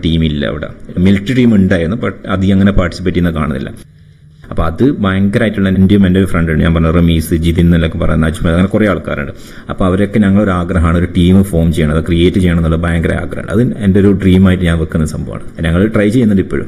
ടീമില്ല അവിടെ military team ഉണ്ടായിരുന്നു but അധികം അങ്ങനെ പാർട്ടിസിപ്പേറ്റ് ചെയ്യുന്ന കാണുന്നില്ല അപ്പോൾ അത് ഭയങ്കരമായിട്ടുള്ള എൻ്റെയും എൻ്റെ ഒരു ഫ്രണ്ട് ഉണ്ട് ഞാൻ പറഞ്ഞ റമീസ് ജിതിൻ എന്നൊക്കെ പറയുന്ന അജ്മൽ അങ്ങനെ കുറേ ആൾക്കാരുണ്ട് അപ്പോൾ അവരൊക്കെ ഞങ്ങളൊരു ആഗ്രഹമാണ് ഒരു ടീം ഫോം ചെയ്യണം അത് ക്രിയേറ്റ് ചെയ്യണം എന്നുള്ള ഭയങ്കര ആഗ്രഹമാണ് അത് എൻ്റെ ഒരു ഡ്രീമായിട്ട് ഞാൻ വെക്കുന്ന സംഭവമാണ് ഞങ്ങൾ ട്രൈ ചെയ്യുന്നുണ്ട് ഇപ്പോഴും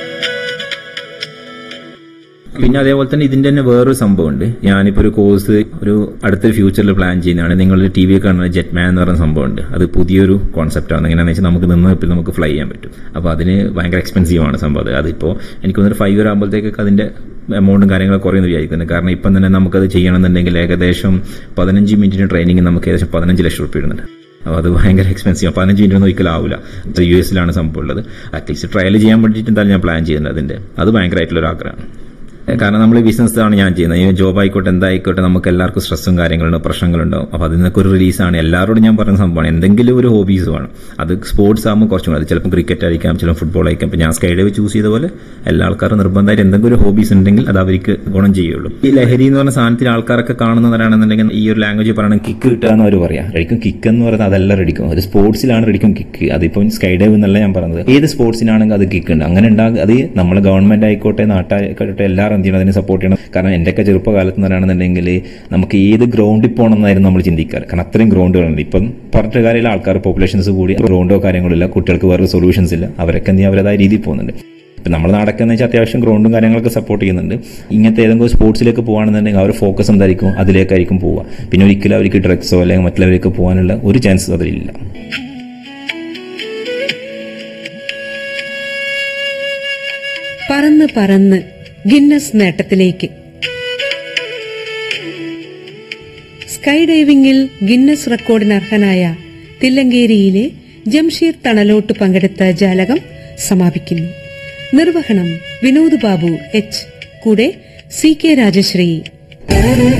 പിന്നെ അതേപോലെ തന്നെ ഇതിന്റെ തന്നെ വേറൊരു സംഭവമുണ്ട് ഞാനിപ്പോൾ ഒരു കോഴ്സ് ഒരു അടുത്ത ഫ്യൂച്ചറിൽ പ്ലാൻ ചെയ്യുന്നതാണ് നിങ്ങൾ ടി വി കാണുന്ന ജെറ്റ് മാൻ എന്ന് പറയുന്ന സംഭവമുണ്ട് അത് പുതിയൊരു കോൺസെപ്റ്റാണ് എങ്ങനെയാണെന്ന് വെച്ചാൽ നമുക്ക് നിന്ന് ഇപ്പോൾ നമുക്ക് ഫ്ലൈ ചെയ്യാൻ പറ്റും അപ്പോൾ അതിന് ഭയങ്കര എക്സ്പെൻസീവ് ആണ് സംഭവം അത് അതിപ്പോൾ എനിക്ക് തോന്നുന്നു ഫൈവ് ഇയർ ആകുമ്പോഴത്തേക്കൊക്കെ അതിന്റെ എമൗണ്ടും കാര്യങ്ങളൊക്കെ കുറയുന്നു വിചാരിക്കുന്നത് കാരണം ഇപ്പം തന്നെ നമുക്കത് ചെയ്യണമെന്നുണ്ടെങ്കിൽ ഏകദേശം പതിനഞ്ച് മിനിറ്റിന് ട്രെയിനിങ് നമുക്ക് ഏകദേശം പതിനഞ്ച് ലക്ഷം റുപ്യ ഇടുന്നുണ്ട് അപ്പോൾ അത് ഭയങ്കര എക്സ്പെൻസീവ് പതിനഞ്ച് മിനിറ്റ് ഒന്നും ഒരിക്കലും ആവില്ല യു എസിലാണ് സംഭവം ഉള്ളത് അറ്റ്ലീസ്റ്റ് ട്രയൽ ചെയ്യാൻ വേണ്ടിയിട്ട് എന്തായാലും ഞാൻ പ്ലാൻ ചെയ്യുന്നത് അതിന്റെ അത് ഭയങ്കരമായിട്ടുള്ള ഒരു ആഗ്രഹമാണ് കാരണം നമ്മൾ ബിസിനസ് ആണ് ഞാൻ ചെയ്യുന്നത് ഈ ജോബ് ആയിക്കോട്ടെ എന്തായിക്കോട്ടെ നമുക്ക് എല്ലാവർക്കും സ്ട്രെസ്സും കാര്യങ്ങളുണ്ടാവും പ്രശ്നങ്ങളുണ്ടാവും അപ്പോൾ അതിൽ നിന്നൊക്കെ ഒരു റിലീസാണ് എല്ലാവരോടും ഞാൻ പറയുന്ന സംഭവമാണ് എന്തെങ്കിലും ഒരു ഹോബീസ് വേണം അത് സ്പോർട്സ് ആകുമ്പോൾ കുറച്ചും കൂടെ അത് ചിലപ്പോൾ ക്രിക്കറ്റ് ആയിരിക്കാം ചിലപ്പോൾ ഫുട്ബോൾ ആയിരിക്കാം ഇപ്പം ഞാൻ സ്കൈ ഡൈവ് ചൂസ് ചെയ്ത പോലെ എല്ലാ ആൾക്കാരും നിർബന്ധമായിട്ട് എന്തെങ്കിലും ഒരു ഹോബീസ് ഉണ്ടെങ്കിൽ അത് അവർക്ക് ഗുണം ചെയ്യുള്ളൂ ഈ ലഹരി എന്ന് പറഞ്ഞ സാധനത്തിൽ ആൾക്കാരൊക്കെ കാണുന്നവരാണെന്നുണ്ടെങ്കിൽ ഈ ഒരു ലാംഗ്വേജ് പറയണം കിക്ക് കിട്ടുക എന്ന് അവർ പറയാം റെഡിക്കും കിക്ക് എന്ന് പറയുന്നത് അതല്ല റെഡിക്കും ഒരു സ്പോർട്സിലാണ് റെഡിക്കും കിക്ക് അതിപ്പം സ്കൈ ഡൈവ് എന്നല്ല ഞാൻ പറയുന്നത് ഏത് സ്പോർട്സിനാണെങ്കിൽ അത് കിക്ക് ഉണ്ട് അങ്ങനെ ഉണ്ടാകും അത് നമ്മളെ ഗവൺമെന്റ് ആയിക്കോട്ടെ നാട്ടായിക്കോട്ടെ എല്ലാവരും എന്ത് ചെയ്യണം അതിനെ സപ്പോർട്ട് ചെയ്യണം കാരണം എന്റെയൊക്കെ ചെറുപ്പകാലത്ത് നിന്നാണെന്നുണ്ടെങ്കിൽ നമുക്ക് ഏത് ഗ്രൗണ്ടിൽ പോകണം എന്നായിരുന്നു നമ്മൾ ചിന്തിക്കാറ് കാരണം അത്രയും ഗ്രൗണ്ടുകളുണ്ട് ഇപ്പം പറഞ്ഞിട്ട് കാര്യമില്ല ആൾക്കാർ പോപ്പുലേഷൻസ് കൂടി ഗ്രൗണ്ടോ കാര്യങ്ങളില്ല കുട്ടികൾക്ക് വേറെ സൊല്യൂഷൻസ് ഇല്ല അവരൊക്കെ എന്ത് ചെയ്യും അവരതായ രീതിയിൽ പോകുന്നുണ്ട് ഇപ്പം നമ്മുടെ നാടൊക്കെ എന്ന് വെച്ചാൽ അത്യാവശ്യം ഗ്രൗണ്ടും കാര്യങ്ങളൊക്കെ സപ്പോർട്ട് ചെയ്യുന്നുണ്ട് ഇങ്ങനത്തെ ഏതെങ്കിലും സ്പോർട്സിലേക്ക് പോകുകയാണെന്നുണ്ടെങ്കിൽ അവർ ഫോക്കസ് എന്തായിരിക്കും അതിലേക്കായിരിക്കും പോവുക പിന്നെ ഒരിക്കലും അവർക്ക് ഡ്രഗ്സോ അല്ലെങ്കിൽ മറ്റുള്ളവരേക്ക് പോകാനുള്ള ഒരു ചാൻസ് അതിലില്ല പറന്ന് പറന്ന് ഗിന്നസ് നേട്ടത്തിലേക്ക് സ്കൈ ഡൈവിംഗിൽ ഗിന്നസ് റെക്കോർഡിന് അർഹനായ തില്ലങ്കേരിയിലെ ജംഷീർ തണലോട്ട് പങ്കെടുത്ത ജാലകം സമാപിക്കുന്നു നിർവഹണം വിനോദ് ബാബു എച്ച് കൂടെ സി കെ രാജശ്രീ